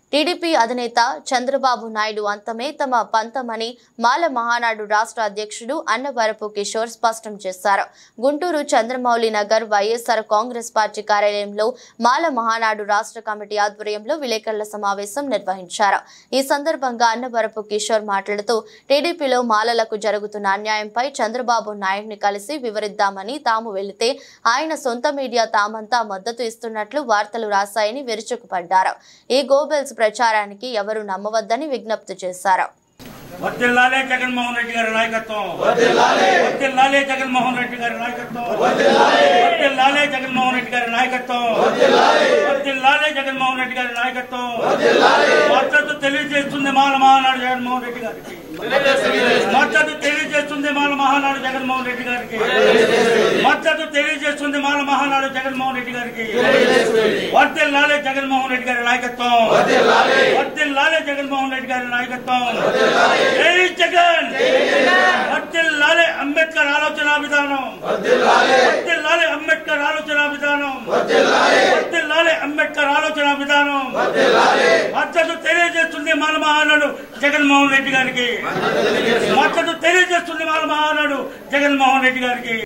TDP అధినేత చంద్రబాబు నాయుడు అంతమే తమ పంతమని మాల మహానాడు రాష్ట్ర అధ్యక్షుడు అన్నవరపు కిషోర్ స్పష్టం చేశారు గుంటూరు చంద్రమౌళి నగర్ వైఎస్ఆర్ కాంగ్రెస్ పార్టీ కార్యాలయంలో మాల మహానాడు రాష్ట్ర కమిటీ ఆధ్వర్యంలో విలేకరుల సమావేశం నిర్వహించారు ఈ సందర్భంగా అన్నవరపు కిషోర్ మాట్లాడుతూ టీడీపీలో మాలలకు జరుగుతున్న అన్యాయంపై చంద్రబాబు నాయుడిని కలిసి వివరిద్దామని తాము వెళితే ఆయన సొంత మీడియా తామంతా మద్దతు ఇస్తున్నట్లు వార్తలు రాశాయని విరుచుకుపడ్డారు ఈ గోబెల్స్ ప్రచారానికి ఎవరు నమ్మవద్దని విజ్ఞప్తి చేశారు వర్దిల్లాలే జగన్మోహన్ రెడ్డి గారి నాయకత్వం వర్దిల్లాలే జగన్మోహన్ రెడ్డి గారి నాయకత్వం వర్దిల్లాలే జగన్మోహన్ రెడ్డి గారి నాయకత్వం వర్దిల్లాలే జగన్మోహన్ రెడ్డి గారి నాయకత్వం మద్దతు తెలియజేస్తుంది మాల మహానాడు జగన్మోహన్ రెడ్డి గారికి మద్దతు తెలియజేస్తుంది మాల మహానాడు జగన్మోహన్ రెడ్డి గారికి మద్దతు తెలియజేస్తుంది మాల మహానాడు జగన్మోహన్ రెడ్డి గారికి వర్దిల్లాలే జగన్మోహన్ రెడ్డి గారి నాయకత్వం వర్దిల్లాలే జగన్మోహన్ రెడ్డి గారి నాయకత్వం జై జగన్ వర్దిల్లాలే అంబేద్కర్ ఆలోచన విధానం వర్దిల్లాలే అంబేద్కర్ ఆలోచన విధానం వర్దిల్లాలే అంబేద్కర్ ఆలోచన విధానం మద్దతు తెలియజేస్తుంది మన మహానాడు జగన్మోహన్ రెడ్డి గారికి మద్దతు తెలియజేస్తుంది మన మహానాడు జగన్మోహన్ రెడ్డి గారికి